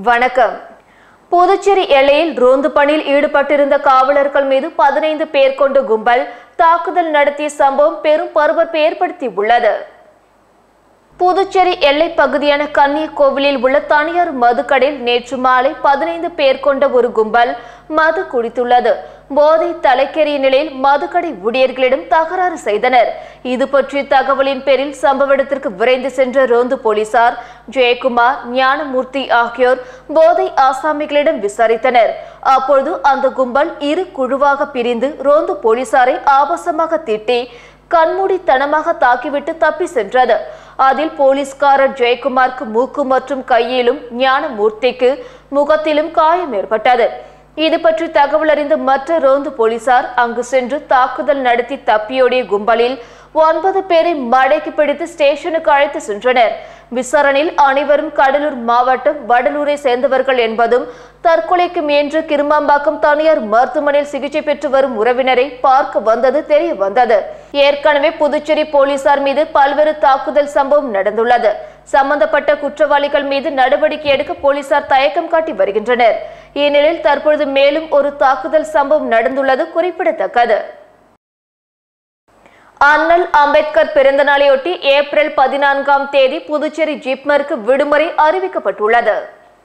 வணக்கம் புதுச்சேரி எல்லையில் ரோந்து பணியில் ஈடுபட்டிருந்த காவலர்கள் மீது பதினைந்து பேர் கொண்ட கும்பல் தாக்குதல் நடத்திய சம்பவம் பெரும் பரபரப்பை ஏற்படுத்தியுள்ளது புதுச்சேரி எல்லை பகுதியான கன்னியக்கோவிலில் உள்ள தனியார் மதுக்கடையில் நேற்று மாலை பதினைந்து பேர் கொண்ட ஒரு கும்பல் மது குடித்துள்ளது போதை தலைக்கேறிய நிலையில் மதுக்கடை ஊழியர்களிடம் தகராறு செய்தனர் இது பற்றிய தகவலின் பேரில் சம்பவ இடத்திற்கு விரைந்து சென்ற ரோந்து போலீசார் ஜெயக்குமார் ஞானமூர்த்தி ஆகியோர் போதை ஆசாமிகளிடம் விசாரித்தனர் அப்பொழுது அந்த கும்பல் இரு குழுவாக பிரிந்து ரோந்து போலீசாரை ஆபாசமாக திட்டி கண்மூடித்தனமாக தாக்கிவிட்டு தப்பி சென்றது அதில் போலீஸ்காரர் ஜெயக்குமாருக்கு மூக்கு மற்றும் கையிலும் ஞானமூர்த்திக்கு முகத்திலும் காயம் ஏற்பட்டது இது பற்றி தகவல் அறிந்த மற்ற ரோந்து போலீசார் அங்கு சென்று தாக்குதல் நடத்தி தப்பியோடிய கும்பலில் ஒன்பது பேரை மடைக்கு பிடித்து ஸ்டேஷனுக்கு அழைத்து சென்றனர் விசாரணையில் அனைவரும் கடலூர் மாவட்டம் வடலூரை சேர்ந்தவர்கள் என்பதும் தற்கொலைக்கு முயன்று கிருமாம்பாக்கம் தனியார் மருத்துவமனையில் சிகிச்சை பெற்று வரும் உறவினரை பார்க்க வந்தது தெரிய வந்தது ஏற்கனவே புதுச்சேரி போலீசார் மீது பல்வேறு தாக்குதல் சம்பவம் நடந்துள்ளது சம்பந்தப்பட்ட குற்றவாளிகள் மீது நடவடிக்கை எடுக்க போலீசார் தயக்கம் காட்டி வருகின்றனர் இந்நிலையில் தற்பொழுது மேலும் ஒரு தாக்குதல் சம்பவம் நடந்துள்ளது குறிப்பிடத்தக்கது அண்ணல் அம்பேத்கர் பிறந்த நாளையொட்டி ஏப்ரல் பதினான்காம் தேதி புதுச்சேரி ஜிப்மருக்கு விடுமுறை அறிவிக்கப்பட்டுள்ளது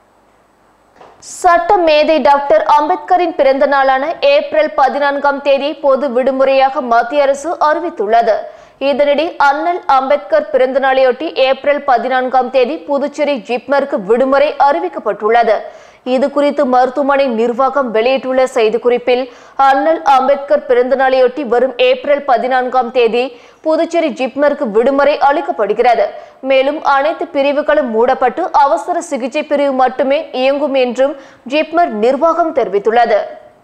சட்ட மேதை டாக்டர் அம்பேத்கரின் பிறந்த நாளான ஏப்ரல் பதினான்காம் தேதி பொது விடுமுறையாக மத்திய அரசு அறிவித்துள்ளது இதனிடையே அண்ணல் அம்பேத்கர் பிறந்த நாளையொட்டி ஏப்ரல் பதினான்காம் தேதி புதுச்சேரி ஜிப்மருக்கு விடுமுறை அறிவிக்கப்பட்டுள்ளது இது குறித்து மருத்துவமனை நிர்வாகம் வெளியிட்டுள்ள செய்திக்குறிப்பில் அண்ணல் அம்பேத்கர் பிறந்த நாளையொட்டி வரும் ஏப்ரல் பதினான்காம் தேதி புதுச்சேரி ஜிப்மருக்கு விடுமுறை அளிக்கப்படுகிறது மேலும் அனைத்து பிரிவுகளும் மூடப்பட்டு அவசர சிகிச்சை பிரிவு மட்டுமே இயங்கும் என்றும் ஜிப்மர் நிர்வாகம் தெரிவித்துள்ளது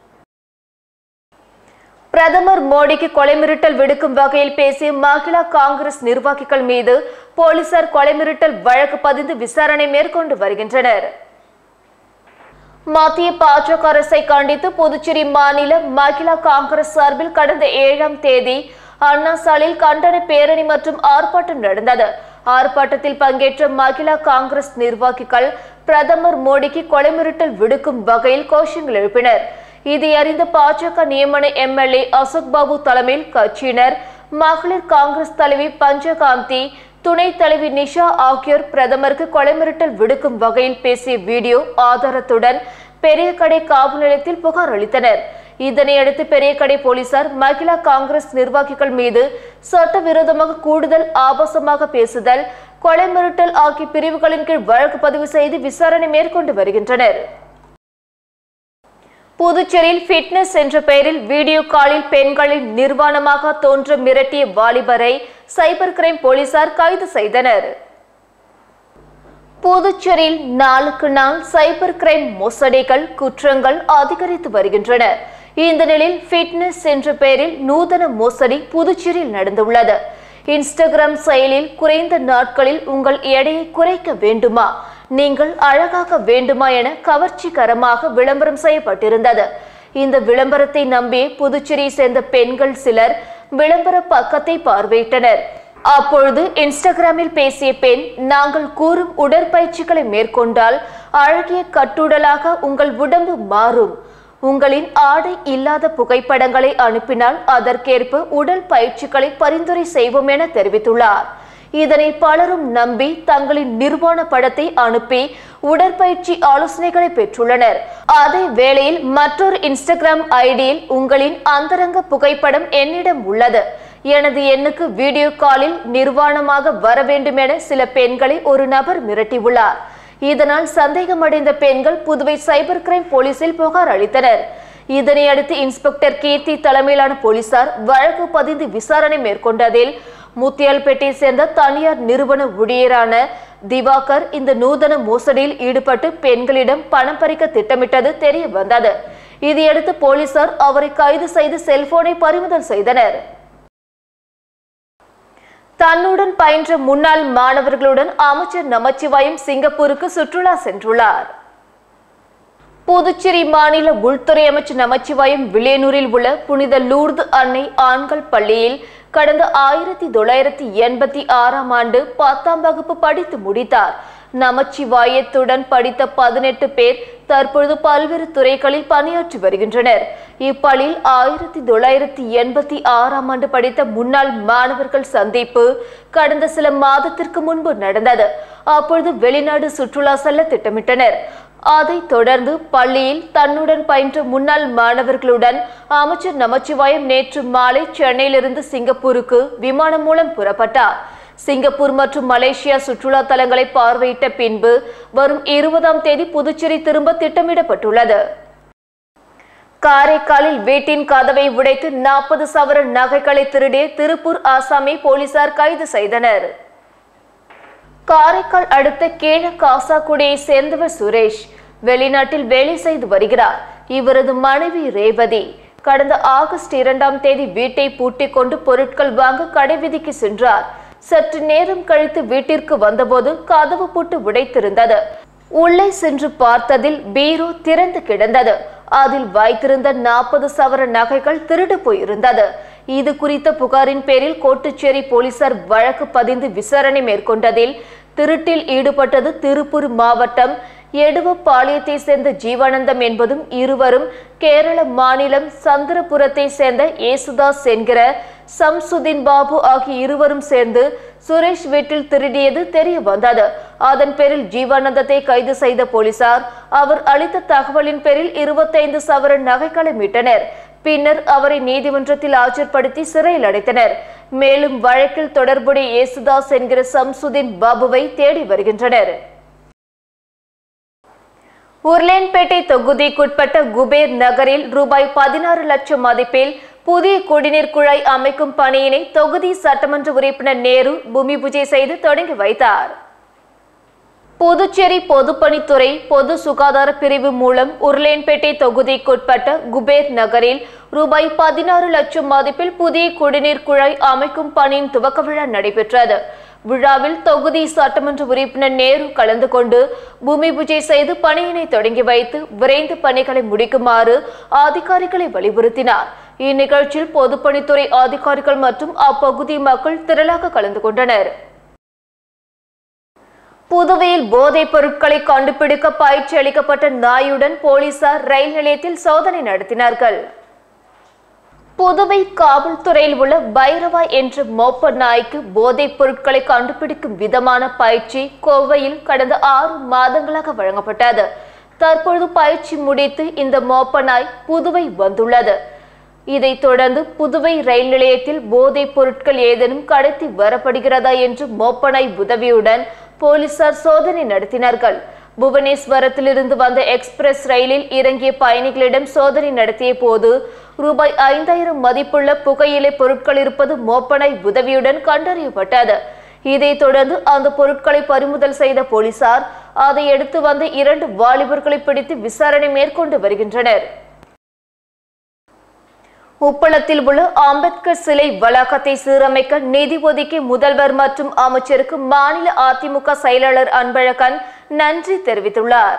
பிரதமர் மோடிக்கு கொலை மிரட்டல் விடுக்கும் வகையில் பேசிய மகிழா காங்கிரஸ் நிர்வாகிகள் மீது போலீசார் கொலை மிரட்டல் வழக்கு பதிந்து விசாரணை மேற்கொண்டு வருகின்றனர் மத்திய பாஜக அரசை கண்டித்து புதுச்சேரி மாநில மகிழா காங்கிரஸ் சார்பில் கடந்த ஏழாம் தேதி அண்ணா சாலையில் கண்டன பேரணி மற்றும் ஆர்ப்பாட்டம் நடந்தது ஆர்ப்பாட்டத்தில் பங்கேற்ற மகிழா காங்கிரஸ் நிர்வாகிகள் பிரதமர் மோடிக்கு கொலை மிரட்டல் விடுக்கும் வகையில் கோஷங்கள் எழுப்பினர் இதை அறிந்த பாஜக நியமன எம்எல்ஏ அசோக் பாபு தலைமையில் கட்சியினர் மகளிர் காங்கிரஸ் தலைவி பஞ்சகாந்தி துணைத் தலைவி நிஷா ஆகியோர் பிரதமருக்கு கொலை மிரட்டல் விடுக்கும் வகையில் பேசிய வீடியோ ஆதாரத்துடன் பெரிய கடை காவல் நிலையத்தில் புகார் அளித்தனர் இதனையடுத்து பெரிய கடை போலீசார் மகிழா காங்கிரஸ் நிர்வாகிகள் மீது சட்டவிரோதமாக கூடுதல் ஆபாசமாக பேசுதல் கொலை மிரட்டல் ஆகிய பிரிவுகளின் கீழ் வழக்கு பதிவு செய்து விசாரணை மேற்கொண்டு வருகின்றனர் புதுச்சேரியில் ஃபிட்னஸ் என்ற பெயரில் வீடியோ காலில் பெண்களின் நிர்வாணமாக தோன்ற மிரட்டிய வாலிபரை சைபர் கிரைம் போலீசார் கைது செய்தனர் புதுச்சேரியில் நாளுக்கு நாள் சைபர் கிரைம் மோசடிகள் குற்றங்கள் அதிகரித்து வருகின்றன இந்த நிலையில் ஃபிட்னஸ் என்ற பெயரில் நூதன மோசடி புதுச்சேரியில் நடந்துள்ளது இன்ஸ்டாகிராம் செயலில் குறைந்த நாட்களில் உங்கள் எடையை குறைக்க வேண்டுமா நீங்கள் அழகாக வேண்டுமா என கவர்ச்சிகரமாக விளம்பரம் செய்யப்பட்டிருந்தது இந்த விளம்பரத்தை நம்பி புதுச்சேரியை சேர்ந்த பெண்கள் சிலர் விளம்பர பக்கத்தை பார்வையிட்டனர் அப்பொழுது இன்ஸ்டாகிராமில் பேசிய பெண் நாங்கள் கூறும் உடற்பயிற்சிகளை மேற்கொண்டால் அழகிய கட்டுடலாக உங்கள் உடம்பு மாறும் உங்களின் ஆடை இல்லாத புகைப்படங்களை அனுப்பினால் அதற்கேற்ப உடல் பயிற்சிகளை பரிந்துரை செய்வோம் என தெரிவித்துள்ளார் இதனை பலரும் நம்பி தங்களின் நிர்வாண படத்தை அனுப்பி உடற்பயிற்சி ஆலோசனைகளை பெற்றுள்ளனர் அதே வேளையில் மற்றொரு இன்ஸ்டாகிராம் ஐடியில் உங்களின் அந்தரங்க புகைப்படம் என்னிடம் உள்ளது எனது எண்ணுக்கு வீடியோ காலில் நிர்வாணமாக வர வேண்டும் என சில பெண்களை ஒரு நபர் மிரட்டியுள்ளார் இதனால் சந்தேகமடைந்த பெண்கள் புதுவை சைபர் கிரைம் போலீசில் புகார் அளித்தனர் இதனை அடுத்து இன்ஸ்பெக்டர் கீர்த்தி தலைமையிலான போலீசார் வழக்கு பதிந்து விசாரணை மேற்கொண்டதில் முத்தியால்பேட்டை சேர்ந்த தனியார் நிறுவன ஊழியரான திவாகர் இந்த நூதன மோசடியில் ஈடுபட்டு பெண்களிடம் பணம் பறிக்க திட்டமிட்டது தெரிய வந்தது இதையடுத்து போலீசார் அவரை கைது செய்து செல்போனை பறிமுதல் செய்தனர் தன்னுடன் பயின்ற முன்னாள் மாணவர்களுடன் அமைச்சர் நமச்சிவாயம் சிங்கப்பூருக்கு சுற்றுலா சென்றுள்ளார் புதுச்சேரி மாநில உள்துறை அமைச்சர் நமச்சிவாயம் வில்லியனூரில் உள்ள புனித லூர்து அன்னை ஆண்கள் பள்ளியில் கடந்த ஆயிரத்தி தொள்ளாயிரத்தி எண்பத்தி ஆறாம் ஆண்டு பத்தாம் வகுப்பு படித்து முடித்தார் நமச்சிவாயத்துடன் படித்த பதினெட்டு பேர் தற்பொழுது பல்வேறு துறைகளில் பணியாற்றி வருகின்றனர் இப்பள்ளியில் ஆயிரத்தி தொள்ளாயிரத்தி எண்பத்தி ஆறாம் ஆண்டு படித்த முன்னாள் மாணவர்கள் சந்திப்பு கடந்த சில மாதத்திற்கு முன்பு நடந்தது அப்பொழுது வெளிநாடு சுற்றுலா செல்ல திட்டமிட்டனர் அதைத் தொடர்ந்து பள்ளியில் தன்னுடன் பயின்ற முன்னாள் மாணவர்களுடன் அமைச்சர் நமச்சிவாயம் நேற்று மாலை சென்னையிலிருந்து சிங்கப்பூருக்கு விமானம் மூலம் புறப்பட்டார் சிங்கப்பூர் மற்றும் மலேசியா சுற்றுலா தலங்களை பார்வையிட்ட பின்பு வரும் இருபதாம் தேதி புதுச்சேரி திரும்ப திட்டமிடப்பட்டுள்ளது காரைக்காலில் வீட்டின் கதவை உடைத்து நாற்பது சவர நகைகளை திருடிய திருப்பூர் ஆசாமி போலீசார் கைது செய்தனர் காரைக்கால் அடுத்த கீழ காசாக்குடியை சேர்ந்தவர் சுரேஷ் வெளிநாட்டில் வேலை செய்து வருகிறார் இவரது மனைவி ரேவதி கடந்த ஆகஸ்ட் இரண்டாம் தேதி வீட்டை பூட்டிக் கொண்டு பொருட்கள் வாங்க கடை வீதிக்கு சென்றார் சற்று நேரம் கழித்து வீட்டிற்கு வந்தபோது கதவு பூட்டு உடைத்திருந்தது உள்ளே சென்று பார்த்ததில் பீரோ திறந்து கிடந்தது அதில் வைத்திருந்த நாற்பது சவர நகைகள் திருடு போயிருந்தது இது குறித்த புகாரின் பேரில் கோட்டுச்சேரி போலீசார் வழக்கு பதிந்து விசாரணை மேற்கொண்டதில் திருட்டில் ஈடுபட்டது திருப்பூர் மாவட்டம் எடுவப்பாளையத்தை சேர்ந்த ஜீவானந்தம் என்பதும் இருவரும் கேரள மாநிலம் சந்திரபுரத்தை சேர்ந்த ஏசுதாஸ் என்கிற சம்சுதீன் பாபு ஆகிய இருவரும் சேர்ந்து சுரேஷ் வீட்டில் திருடியது தெரிய வந்தது அதன் பேரில் ஜீவானந்தத்தை கைது செய்த போலீசார் அவர் அளித்த தகவலின் பேரில் இருபத்தைந்து சவர நகைகளை மீட்டனர் பின்னர் அவரை நீதிமன்றத்தில் ஆஜர்படுத்தி சிறையில் அடைத்தனர் மேலும் வழக்கில் தொடர்புடைய ஏசுதாஸ் என்கிற சம்சுதீன் பாபுவை தேடி வருகின்றனர் உர்லேன்பேட்டை தொகுதிக்குட்பட்ட குபேர் நகரில் ரூபாய் பதினாறு லட்சம் மதிப்பில் புதிய குடிநீர் குழாய் அமைக்கும் பணியினை தொகுதி சட்டமன்ற உறுப்பினர் நேரு பூமி பூஜை செய்து தொடங்கி வைத்தார் புதுச்சேரி பொதுப்பணித்துறை பொது சுகாதார பிரிவு மூலம் உருளையன்பேட்டை தொகுதிக்குட்பட்ட குபேர் நகரில் ரூபாய் பதினாறு லட்சம் மதிப்பில் புதிய குடிநீர் குழாய் அமைக்கும் பணியின் துவக்க விழா நடைபெற்றது விழாவில் தொகுதி சட்டமன்ற உறுப்பினர் நேரு கலந்து கொண்டு பூமி பூஜை செய்து பணியினை தொடங்கி வைத்து விரைந்து பணிகளை முடிக்குமாறு அதிகாரிகளை வலியுறுத்தினார் இந்நிகழ்ச்சியில் பொதுப்பணித்துறை அதிகாரிகள் மற்றும் அப்பகுதி மக்கள் திரளாக கலந்து கொண்டனர் புதுவையில் போதைப் பொருட்களை கண்டுபிடிக்க பயிற்சி அளிக்கப்பட்ட நாயுடன் போலீசார் ரயில் நிலையத்தில் சோதனை நடத்தினார்கள் புதுவை காவல்துறையில் உள்ள பைரவா என்ற மோப்ப நாய்க்கு போதைப் பொருட்களை கண்டுபிடிக்கும் விதமான பயிற்சி கோவையில் கடந்த ஆறு மாதங்களாக வழங்கப்பட்டது தற்பொழுது பயிற்சி முடித்து இந்த மோப்ப நாய் புதுவை வந்துள்ளது இதைத் தொடர்ந்து புதுவை ரயில் நிலையத்தில் போதைப் பொருட்கள் ஏதேனும் கடத்தி வரப்படுகிறதா என்று மோப்பனாய் உதவியுடன் போலீசார் சோதனை நடத்தினார்கள் புவனேஸ்வரத்திலிருந்து வந்த எக்ஸ்பிரஸ் ரயிலில் இறங்கிய பயணிகளிடம் சோதனை நடத்திய போது ரூபாய் ஐந்தாயிரம் மதிப்புள்ள புகையிலை பொருட்கள் இருப்பது மோப்பனாய் உதவியுடன் கண்டறியப்பட்டது இதைத் தொடர்ந்து அந்த பொருட்களை பறிமுதல் செய்த போலீசார் அதை எடுத்து வந்த இரண்டு வாலிபர்களை பிடித்து விசாரணை மேற்கொண்டு வருகின்றனர் உப்பளத்தில் உள்ள அம்பேத்கர் சிலை வளாகத்தை சீரமைக்க நிதி ஒதுக்கி முதல்வர் மற்றும் அமைச்சருக்கு மாநில அதிமுக செயலாளர் அன்பழகன் நன்றி தெரிவித்துள்ளார்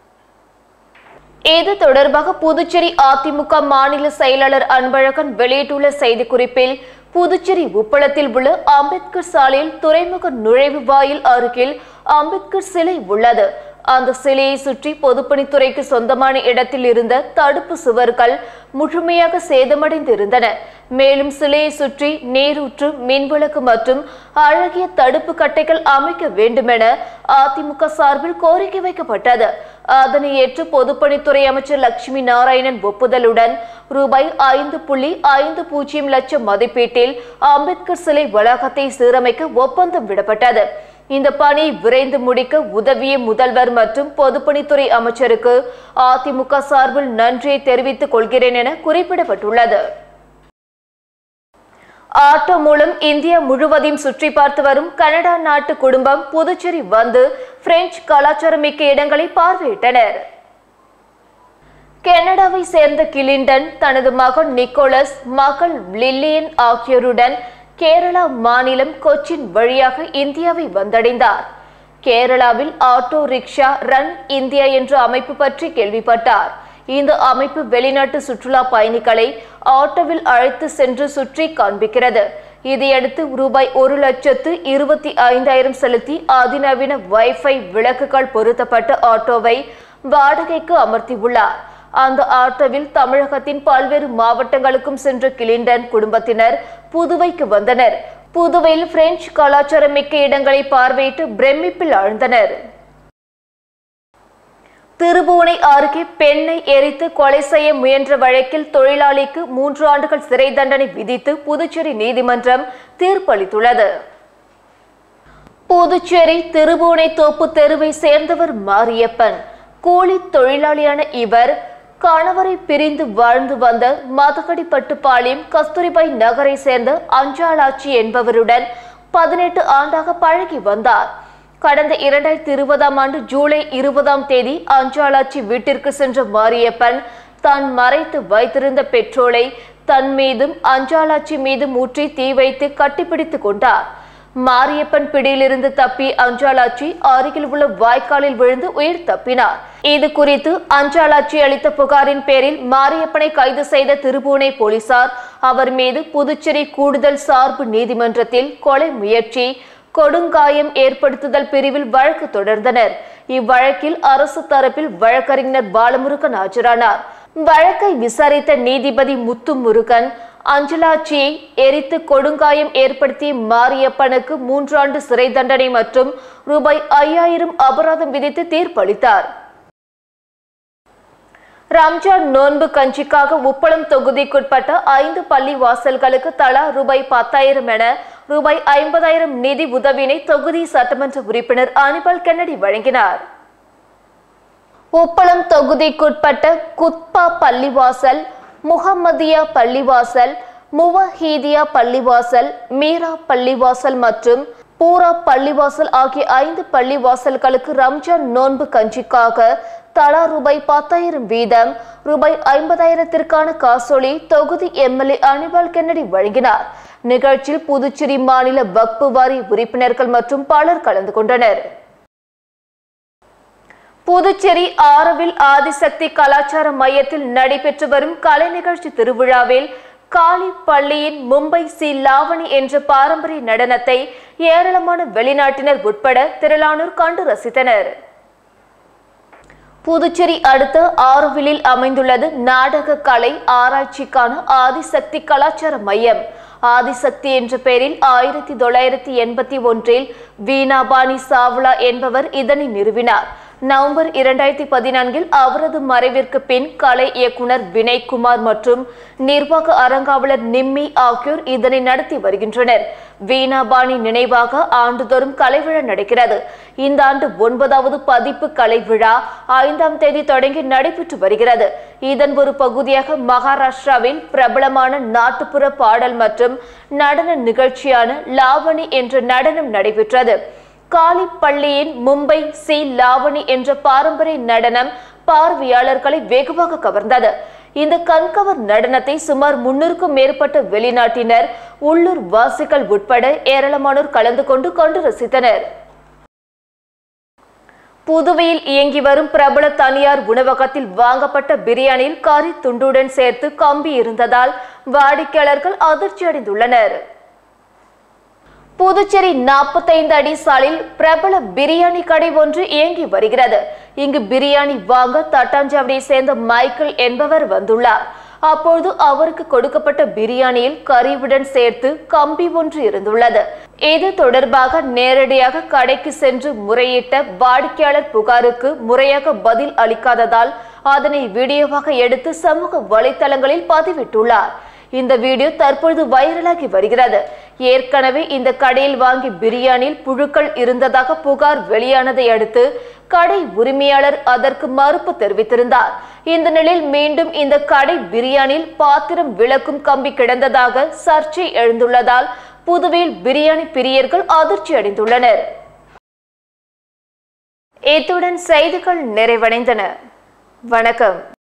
இது தொடர்பாக புதுச்சேரி அதிமுக மாநில செயலாளர் அன்பழகன் வெளியிட்டுள்ள செய்திக்குறிப்பில் புதுச்சேரி உப்பளத்தில் உள்ள அம்பேத்கர் சாலையில் துறைமுக நுழைவு வாயில் அருகில் அம்பேத்கர் சிலை உள்ளது அந்த சிலையை சுற்றி பொதுப்பணித்துறைக்கு சொந்தமான இடத்தில் இருந்த தடுப்பு சுவர்கள் முழுமையாக சேதமடைந்திருந்தன மேலும் சிலையை சுற்றி நீரூற்று மின்விளக்கு மற்றும் அழகிய தடுப்பு கட்டைகள் அமைக்க வேண்டுமென அதிமுக சார்பில் கோரிக்கை வைக்கப்பட்டது அதனை ஏற்று பொதுப்பணித்துறை அமைச்சர் லட்சுமி நாராயணன் ஒப்புதலுடன் ரூபாய் ஐந்து புள்ளி ஐந்து பூஜ்ஜியம் லட்சம் மதிப்பீட்டில் அம்பேத்கர் சிலை வளாகத்தை சீரமைக்க ஒப்பந்தம் விடப்பட்டது இந்த பணி விரைந்து முடிக்க உதவிய முதல்வர் மற்றும் பொதுப்பணித்துறை அமைச்சருக்கு அதிமுக சார்பில் நன்றியை தெரிவித்துக் கொள்கிறேன் என குறிப்பிடப்பட்டுள்ளது ஆட்டோ மூலம் இந்தியா முழுவதையும் சுற்றி பார்த்து வரும் கனடா நாட்டு குடும்பம் புதுச்சேரி வந்து பிரெஞ்சு கலாச்சாரமிக்க இடங்களை பார்வையிட்டனர் கனடாவை சேர்ந்த கிளின்டன் தனது மகன் நிக்கோலஸ் மகள் லில்லியன் ஆகியோருடன் கேரளா மாநிலம் கொச்சின் வழியாக இந்தியாவை வந்தடைந்தார் கேரளாவில் ஆட்டோ ரிக்ஷா ரன் இந்தியா என்ற அமைப்பு பற்றி கேள்விப்பட்டார் இந்த அமைப்பு வெளிநாட்டு சுற்றுலா பயணிகளை ஆட்டோவில் அழைத்து சென்று சுற்றி காண்பிக்கிறது இதையடுத்து ரூபாய் ஒரு லட்சத்து இருபத்தி ஐந்தாயிரம் செலுத்தி அதிநவீன வைஃபை விளக்குகள் பொருத்தப்பட்ட ஆட்டோவை வாடகைக்கு அமர்த்தியுள்ளார் அந்த ஆட்டோவில் தமிழகத்தின் பல்வேறு மாவட்டங்களுக்கும் சென்ற கிளிண்டன் குடும்பத்தினர் புதுவைக்கு வந்தனர் புதுவையில் பிரெஞ்சு கலாச்சாரமிக்க இடங்களை பார்வையிட்டு பிரமிப்பில் ஆழ்ந்தனர் திருபுவனை அருகே பெண்ணை எரித்து கொலை செய்ய முயன்ற வழக்கில் தொழிலாளிக்கு மூன்று ஆண்டுகள் சிறை தண்டனை விதித்து புதுச்சேரி நீதிமன்றம் தீர்ப்பளித்துள்ளது புதுச்சேரி திருபுவனை தோப்பு தெருவை சேர்ந்தவர் மாரியப்பன் கூலி தொழிலாளியான இவர் கணவரை பிரிந்து வாழ்ந்து வந்த மதகடிப்பட்டு பாளையம் கஸ்தூரிபாய் நகரை சேர்ந்த அஞ்சாளாச்சி என்பவருடன் பதினெட்டு ஆண்டாக பழகி வந்தார் கடந்த இரண்டாயிரத்தி இருபதாம் ஆண்டு ஜூலை இருபதாம் தேதி அஞ்சாளாச்சி வீட்டிற்கு சென்ற மாரியப்பன் தான் மறைத்து வைத்திருந்த பெட்ரோலை தன் மீதும் அஞ்சாளாச்சி மீதும் ஊற்றி தீ வைத்து கட்டிப்பிடித்துக் கொண்டார் மாரியப்பன் பிடியிலிருந்து தப்பி அஞ்சாளாச்சி அருகில் உள்ள வாய்க்காலில் விழுந்து உயிர் தப்பினார் இது குறித்து அஞ்சாளாச்சி அளித்த புகாரின் பேரில் மாரியப்பனை கைது செய்த திருபுவனை போலீசார் அவர் மீது புதுச்சேரி கூடுதல் சார்பு நீதிமன்றத்தில் கொலை முயற்சி கொடுங்காயம் ஏற்படுத்துதல் பிரிவில் வழக்கு தொடர்ந்தனர் இவ்வழக்கில் அரசு தரப்பில் வழக்கறிஞர் பாலமுருகன் ஆஜரானார் வழக்கை விசாரித்த நீதிபதி முத்து முருகன் அஞ்சலாட்சியை எரித்து கொடுங்காயம் ஏற்படுத்திய மாரியப்பனுக்கு மூன்றாண்டு சிறை தண்டனை மற்றும் ரூபாய் ஐயாயிரம் அபராதம் விதித்து தீர்ப்பளித்தார் ரம்ஜான் நோன்பு கஞ்சிக்காக உப்பளம் தொகுதிக்குட்பட்ட ஐந்து பள்ளி வாசல்களுக்கு தலா ரூபாய் பத்தாயிரம் என ரூபாய் ஐம்பதாயிரம் நிதி உதவினை தொகுதி சட்டமன்ற உறுப்பினர் அனிபால் கென்னடி வழங்கினார் உப்பளம் தொகுதிக்குட்பட்ட குத்பா பள்ளிவாசல் முகம்மதியா பள்ளிவாசல் முவஹீதியா பள்ளிவாசல் மீரா பள்ளிவாசல் மற்றும் பூரா பள்ளிவாசல் ஆகிய ஐந்து பள்ளிவாசல்களுக்கு ரம்ஜான் நோன்பு கஞ்சிக்காக தலா ரூபாய் பத்தாயிரம் வீதம் ரூபாய் ஐம்பதாயிரத்திற்கான காசோலி தொகுதி எம்எல்ஏ அனிபால் கென்னடி வழங்கினார் நிகழ்ச்சியில் புதுச்சேரி மாநில வக்பு வாரி உறுப்பினர்கள் மற்றும் பலர் கலந்து கொண்டனர் புதுச்சேரி ஆரவில் ஆதிசக்தி கலாச்சார மையத்தில் நடைபெற்று வரும் கலை நிகழ்ச்சி திருவிழாவில் காளி பள்ளியின் மும்பை சி லாவணி என்ற பாரம்பரிய நடனத்தை ஏராளமான வெளிநாட்டினர் உட்பட திரளானோர் கண்டு ரசித்தனர் புதுச்சேரி அடுத்த ஆரோவிலில் அமைந்துள்ளது நாடக கலை ஆராய்ச்சிக்கான ஆதிசக்தி கலாச்சார மையம் ஆதிசக்தி என்ற பெயரில் ஆயிரத்தி தொள்ளாயிரத்தி எண்பத்தி ஒன்றில் வீணாபாணி சாவ்லா என்பவர் இதனை நிறுவினார் நவம்பர் இரண்டாயிரத்தி பதினான்கில் அவரது மறைவிற்கு பின் கலை இயக்குனர் வினய்குமார் மற்றும் நிர்வாக அரங்காவலர் நிம்மி ஆகியோர் இதனை நடத்தி வருகின்றனர் வீணாபாணி நினைவாக ஆண்டுதோறும் கலை விழா நடக்கிறது இந்த ஆண்டு ஒன்பதாவது பதிப்பு கலை விழா ஐந்தாம் தேதி தொடங்கி நடைபெற்று வருகிறது இதன் ஒரு பகுதியாக மகாராஷ்டிராவில் பிரபலமான நாட்டுப்புற பாடல் மற்றும் நடன நிகழ்ச்சியான லாவணி என்ற நடனம் நடைபெற்றது காளி பள்ளியின் மும்பை சி லாவணி என்ற பாரம்பரிய நடனம் பார்வையாளர்களை வெகுவாக கவர்ந்தது இந்த கண்கவர் நடனத்தை சுமார் முன்னூறுக்கும் மேற்பட்ட வெளிநாட்டினர் உள்ளூர் வாசிகள் உட்பட ஏராளமானோர் கலந்து கொண்டு கண்டு ரசித்தனர் புதுவையில் இயங்கி வரும் பிரபல தனியார் உணவகத்தில் வாங்கப்பட்ட பிரியாணியில் கறி துண்டுடன் சேர்த்து கம்பி இருந்ததால் வாடிக்கையாளர்கள் அதிர்ச்சி அடைந்துள்ளனர் புதுச்சேரி நாற்பத்தைந்து அடி சாலையில் பிரபல பிரியாணி கடை ஒன்று இயங்கி வருகிறது இங்கு பிரியாணி வாங்க தட்டாஞ்சாவடியை சேர்ந்த மைக்கேல் என்பவர் வந்துள்ளார் அப்பொழுது அவருக்கு கொடுக்கப்பட்ட பிரியாணியில் கறிவுடன் சேர்த்து கம்பி ஒன்று இருந்துள்ளது இது தொடர்பாக நேரடியாக கடைக்கு சென்று முறையிட்ட வாடிக்கையாளர் புகாருக்கு முறையாக பதில் அளிக்காததால் அதனை வீடியோவாக எடுத்து சமூக வலைத்தளங்களில் பதிவிட்டுள்ளார் இந்த வீடியோ தற்பொழுது வைரலாகி வருகிறது ஏற்கனவே இந்த கடையில் வாங்கி பிரியாணியில் புழுக்கள் இருந்ததாக புகார் வெளியானதை அடுத்து கடை உரிமையாளர் அதற்கு மறுப்பு தெரிவித்திருந்தார் இந்த நிலையில் மீண்டும் இந்த கடை பிரியாணியில் பாத்திரம் விளக்கும் கம்பி கிடந்ததாக சர்ச்சை எழுந்துள்ளதால் புதுவையில் பிரியாணி பிரியர்கள் அதிர்ச்சி அடைந்துள்ளனர் இத்துடன் செய்திகள் நிறைவடைந்தன வணக்கம்